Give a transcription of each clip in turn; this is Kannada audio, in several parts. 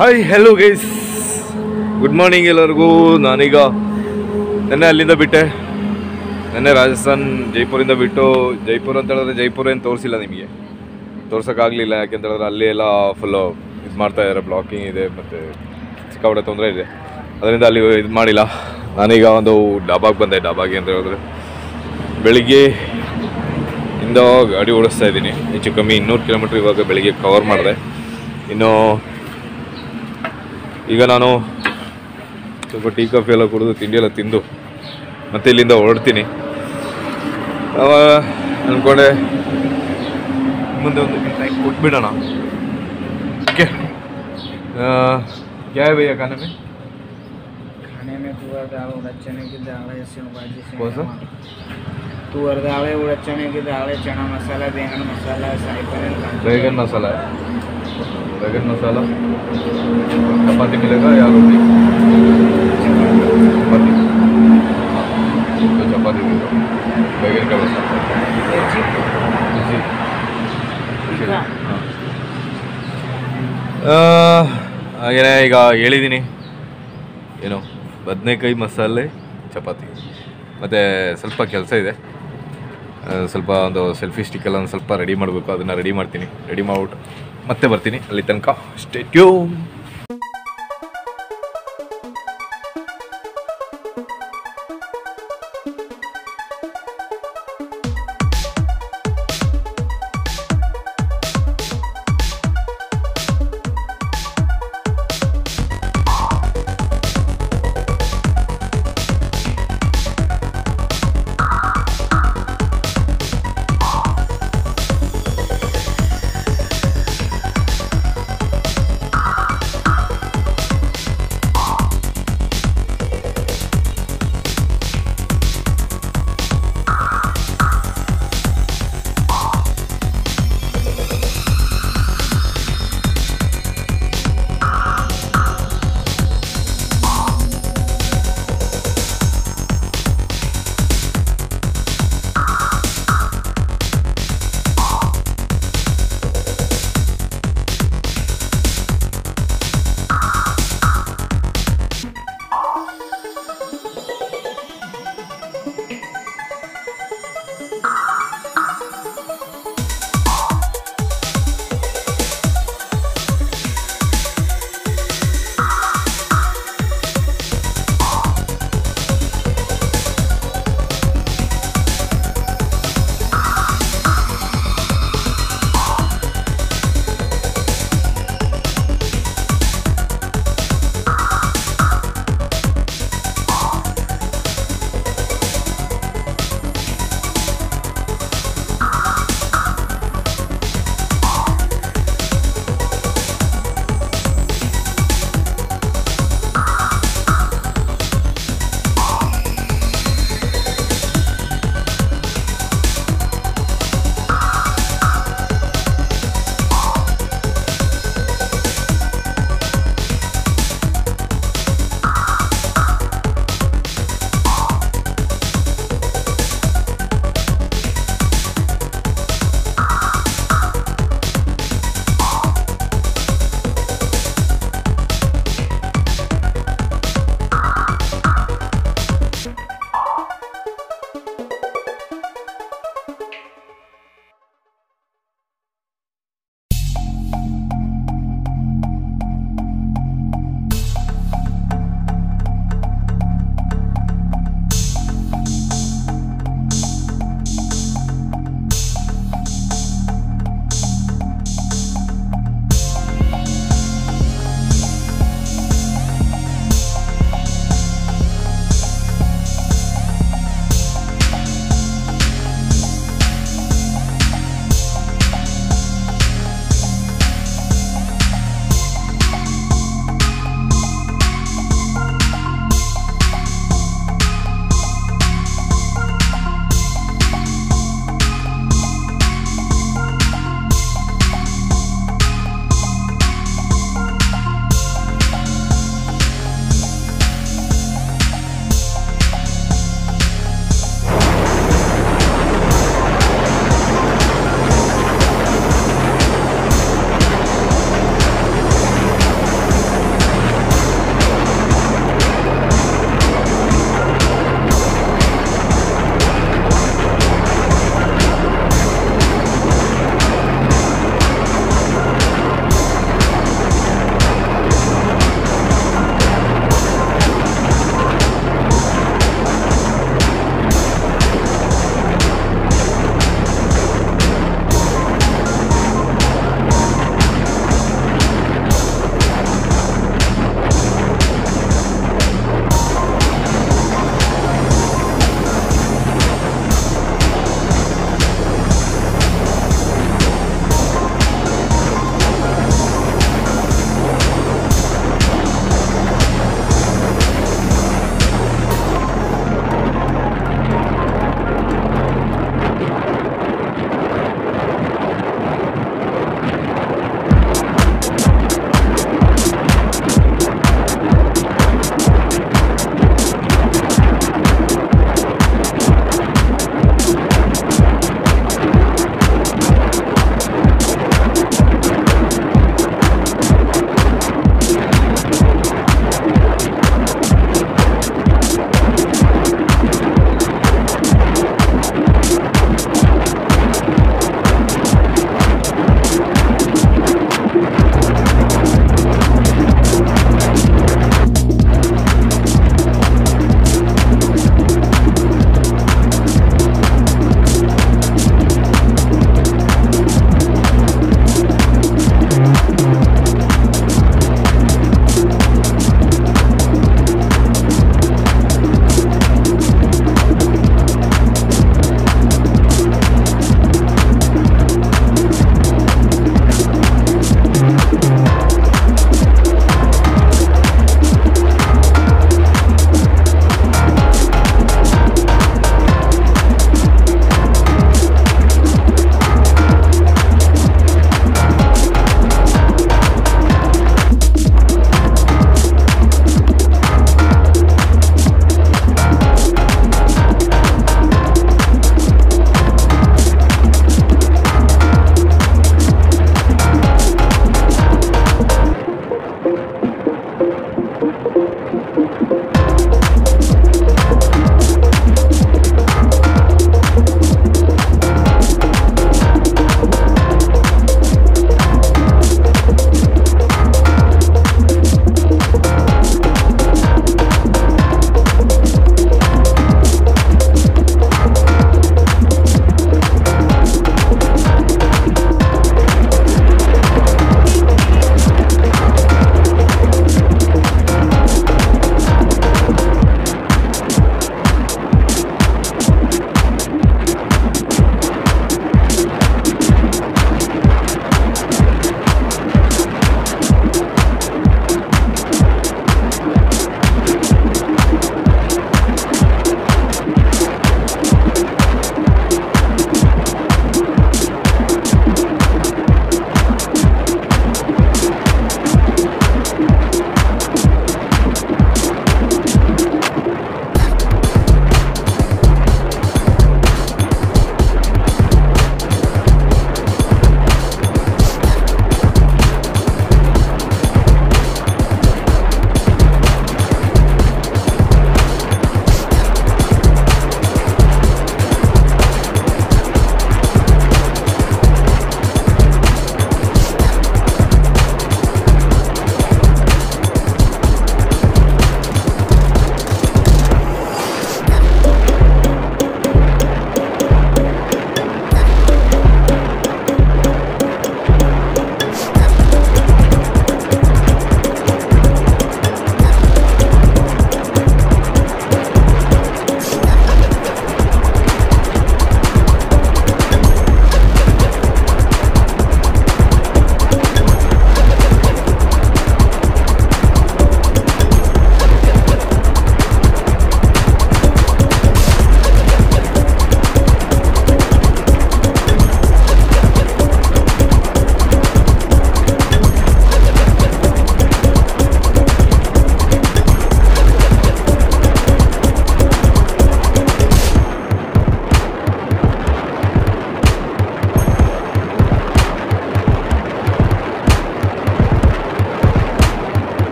Hi hello guys good morning ಎಲ್ಲರಿಗೂ ನಾನೀಗ ನೆನ್ನೆ ಅಲ್ಲಿಂದ ಬಿಟ್ಟೆ ನೆನ್ನೆ ರಾಜಸ್ಥಾನ್ ಜೈಪುರಿಂದ ಬಿಟ್ಟು ಜೈಪುರ ಅಂತ ಹೇಳಿದ್ರೆ ಜೈಪುರ ಏನು ತೋರಿಸಿಲ್ಲ ನಿಮಗೆ ತೋರ್ಸೋಕ್ಕಾಗಲಿಲ್ಲ ಯಾಕೆಂತ ಹೇಳಿದ್ರೆ ಅಲ್ಲಿ ಎಲ್ಲ ಫುಲ್ಲು ಇದು ಮಾಡ್ತಾ ಇದ್ದಾರೆ ಬ್ಲಾಕಿಂಗ್ ಇದೆ ಮತ್ತು ಸಿಕ್ಕಾಪಟ್ಟೆ ತೊಂದರೆ ಇದೆ ಅದರಿಂದ ಅಲ್ಲಿ ಇದು ಮಾಡಿಲ್ಲ ನಾನೀಗ ಒಂದು ಡಾಬಾಗೆ ಬಂದೆ ಡಾಬಾಗೆ ಅಂತ ಹೇಳಿದ್ರೆ ಬೆಳಿಗ್ಗೆ ಇಂದ ಗಾಡಿ ಓಡಿಸ್ತಾ ಇದ್ದೀನಿ ಹೆಚ್ಚು ಕಮ್ಮಿ ಇನ್ನೂರು ಕಿಲೋಮೀಟ್ರ್ ಇವಾಗ ಬೆಳಿಗ್ಗೆ ಕವರ್ ಮಾಡಿದೆ ಇನ್ನು ಈಗ ನಾನು ಸ್ವಲ್ಪ ಟೀ ಕಾಫಿ ಎಲ್ಲ ಕುಡಿದು ತಿಂಡಿ ಎಲ್ಲ ತಿಂದು ಮತ್ತೆ ಇಲ್ಲಿಂದ ಹೊರಡ್ತೀನಿ ಅವಾಗ ಅಂದ್ಕೊಂಡೆ ಮುಂದೆ ಒಂದು ಗಂಟೆ ಕೊಟ್ಬಿಡೋಣ ಓಕೆ क्या है भैया खाने में खाने में तुअर दाल उड़द चने की दाल है सेव भाजी से कौन सा? तुअर दाल है उड़द चने की दाल है चना मसाला बैंगन मसाला शाही पनीर कांदा। बैगन मसाला है बैगन मसाला चपाती मिलेगा या रोटी चपाती हाँ, तो चपाती दे दो बैगन का मसाला मिर्ची जी टीका ಹಾಗೆಯೇ ಈಗ ಹೇಳಿದ್ದೀನಿ ಏನು ಬದನೆಕಾಯಿ ಮಸಾಲೆ ಚಪಾತಿ ಮತ್ತು ಸ್ವಲ್ಪ ಕೆಲಸ ಇದೆ ಆ, ಸ್ವಲ್ಪ ಒಂದು ಸೆಲ್ಫಿ ಸ್ಟಿಕ್ ಎಲ್ಲ ಒಂದು ಸ್ವಲ್ಪ ರೆಡಿ ಮಾಡಬೇಕು ಅದನ್ನು ರೆಡಿ ಮಾಡ್ತೀನಿ ರೆಡಿ ಮಾಡ್ಬಿಟ್ಟು ಮತ್ತೆ ಬರ್ತೀನಿ ಅಲ್ಲಿ ತನಕ ಸ್ಟೇ ಟ್ಯೂ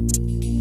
ಬಾಯ್